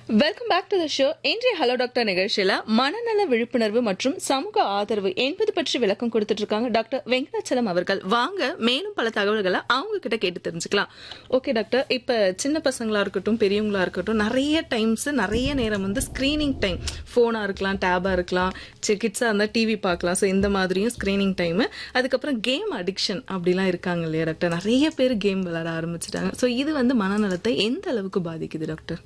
welcome back to the show இன்றைய hello doctor நிகழ்ச்சியில மனநல விழிப்புணர்வு மற்றும் சமூக ஆதரவு என்பது பற்றி விளக்கம் கொடுத்துட்டு இருக்காங்க டாக்டர் வெங்கடாச்சலம் அவர்கள் வாங்க மேலும் பல தகவல்களை அவங்க கிட்ட கேட்டு தெரிஞ்சுக்கலாம் ஓகே டாக்டர் இப்ப சின்ன பசங்களா இருக்கட்டும் பெரியவங்களா இருக்கட்டும் நிறைய டைம்ஸ் நிறைய நேரம் வந்து ஸ்கிரீனிங் டைம் போனா இருக்கலாம் டேபா இருக்கலாம் கிட்ஸா இருந்தா டிவி பார்க்கலாம் ஸோ இந்த மாதிரியும் ஸ்கிரீனிங் டைம் அதுக்கப்புறம் கேம் அடிக்ஷன் அப்படிலாம் இருக்காங்க இல்லையா டாக்டர் நிறைய பேர் கேம் விளையாட ஆரம்பிச்சிட்டாங்க ஸோ இது வந்து மனநலத்தை எந்த அளவுக்கு பாதிக்குது டாக்டர்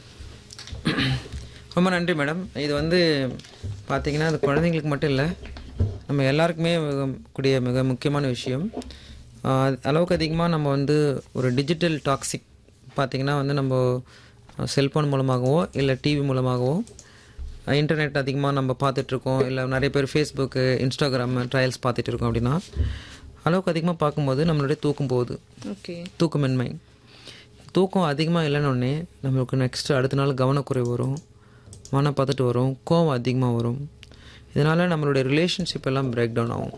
ரொம்ப நன்றி மேடம் இது வந்து பார்த்தீங்கன்னா அது குழந்தைங்களுக்கு மட்டும் இல்லை நம்ம எல்லாருக்குமே மிக கூடிய மிக முக்கியமான விஷயம் ஆஹ் அளவுக்கு அதிகமாக நம்ம வந்து ஒரு டிஜிட்டல் டாக்ஸிக் பார்த்திங்கன்னா வந்து நம்ம செல்ஃபோன் மூலமாகவோ இல்லை டிவி மூலமாகவோ இன்டர்நெட் அதிகமாக நம்ம பார்த்துட்ருக்கோம் இல்லை நிறைய பேர் ஃபேஸ்புக்கு இன்ஸ்டாகிராம் ட்ரையல்ஸ் பார்த்துட்டு இருக்கோம் அப்படின்னா அளவுக்கு அதிகமாக பார்க்கும்போது நம்மளுடைய தூக்கம் போகுது ஓகே தூக்கமின்மை தூக்கம் அதிகமாக இல்லைன்னொடனே நம்மளுக்கு நெக்ஸ்ட்டு அடுத்த நாள் கவனக்குறைவு வரும் மனப்பதட்டு வரும் கோவம் அதிகமாக வரும் இதனால் நம்மளுடைய ரிலேஷன்ஷிப் எல்லாம் பிரேக் டவுன் ஆகும்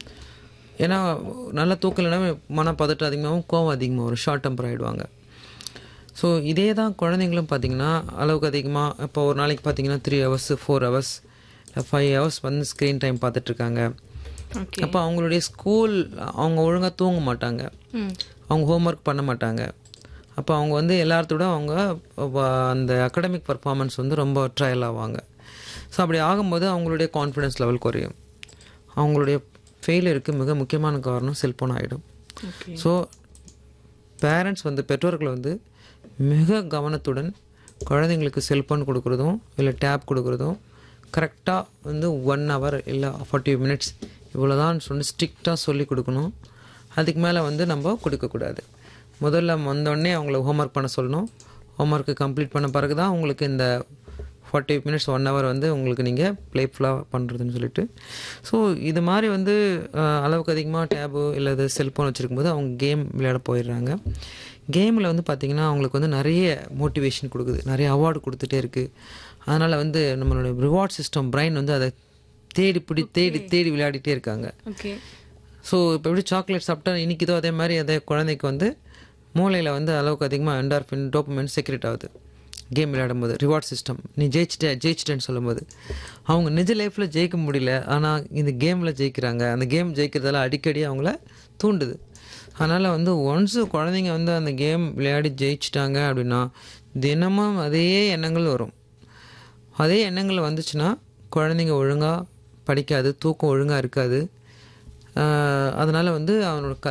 ஏன்னா நல்ல தூக்கம் இல்லைன்னா மனப்பதட்டம் அதிகமாகவும் கோவம் அதிகமாக வரும் ஷார்ட் டெம்பர் ஆகிடுவாங்க ஸோ இதே தான் குழந்தைங்களும் பார்த்தீங்கன்னா அளவுக்கு அதிகமாக இப்போ ஒரு நாளைக்கு பார்த்தீங்கன்னா three hours four hours five hours வந்து ஸ்க்ரீன் டைம் பார்த்துட்ருக்காங்க ஓகே அப்போ அவங்களுடைய ஸ்கூல் அவங்க ஒழுங்காக தூங்க மாட்டாங்க ம் அவங்க ஹோம்ஒர்க் பண்ண மாட்டாங்க அப்போ அவங்க வந்து எல்லாத்தோட அவங்க வ- அந்த அகடமிக் பர்ஃபார்மன்ஸ் வந்து ரொம்ப ட்ரையல் ஆவாங்க ஸோ அப்படி ஆகும்போது அவங்களுடைய கான்ஃபிடன்ஸ் லெவல் குறையும் அவங்களுடைய ஃபெயிலியருக்கு மிக முக்கியமான காரணம் செல்ஃபோன் ஆகிடும் ஓகே ஸோ பேரண்ட்ஸ் வந்து பெற்றோர்கள் வந்து மிக கவனத்துடன் குழந்தைங்களுக்கு செல்ஃபோன் கொடுக்குறதும் இல்லை டேப் கொடுக்குறதும் கரெக்டாக வந்து ஒன் ஹவர் இல்லை ஃபார்ட்டி மினிட்ஸ் இவ்வளோதான் சொல்லி ஸ்ட்ரிக்டாக சொல்லி கொடுக்கணும் அதுக்கு மேலே வந்து நம்ம கொடுக்கக்கூடாது முதல்ல வந்தோடனே அவங்கள ஹோம்ஒர்க் பண்ண சொல்லணும் ஹோம்ஒர்க்கு கம்ப்ளீட் பண்ண பிறகு தான் உங்களுக்கு இந்த ஃபார்ட்டி மினிட்ஸ் ஒன் ஹவர் வந்து உங்களுக்கு நீங்கள் ப்ளேஃபுல்லாக பண்ணுறதுன்னு சொல்லிட்டு ஸோ இது மாதிரி வந்து அஹ், அளவுக்கு அதிகமாக டேபு இல்லை இது செல்ஃபோன் வச்சுருக்கும்போது அவங்க கேம் விளையாட போயிடுறாங்க கேமில் வந்து பார்த்திங்கன்னா அவங்களுக்கு வந்து நிறைய மோட்டிவேஷன் கொடுக்குது நிறைய அவார்டு கொடுத்துட்டே இருக்குது அதனால் வந்து நம்மளோட ரிவார்ட் சிஸ்டம் பிரைன் வந்து அதை தேடி பிடி தேடி தேடி விளையாடிட்டே இருக்காங்க ஓகே ஸோ இப்போ எப்படி சாக்லேட் சாப்பிட்டா இனிக்குதோ அதே மாதிரி அதே குழந்தைக்கு வந்து மூளையில் வந்து அளவுக்கு அதிகமாக என்டார்ஃபின் டோப்பமெண்ட் செக்ரெட் ஆகுது கேம் விளையாடும்போது ரிவார்ட் சிஸ்டம் நீ ஜெயிச்சிட்ட ஜெயிச்சிட்டேன்னு சொல்லும்போது அவங்க நிஜ லைஃப்பில் ஜெயிக்க முடியல ஆனால் இந்த கேமில் ஜெயிக்கிறாங்க அந்த கேம் ஜெயிக்கிறதால அடிக்கடி அவங்கள தூண்டுது அதனால் வந்து ஒன்ஸு குழந்தைங்க வந்து அந்த கேம் விளையாடி ஜெயிச்சிட்டாங்க அப்படின்னா தினமும் அதே எண்ணங்கள் வரும் அதே எண்ணங்கள் வந்துச்சுன்னா குழந்தைங்க ஒழுங்காக படிக்காது தூக்கம் ஒழுங்காக இருக்காது அதனால் வந்து அவனோட க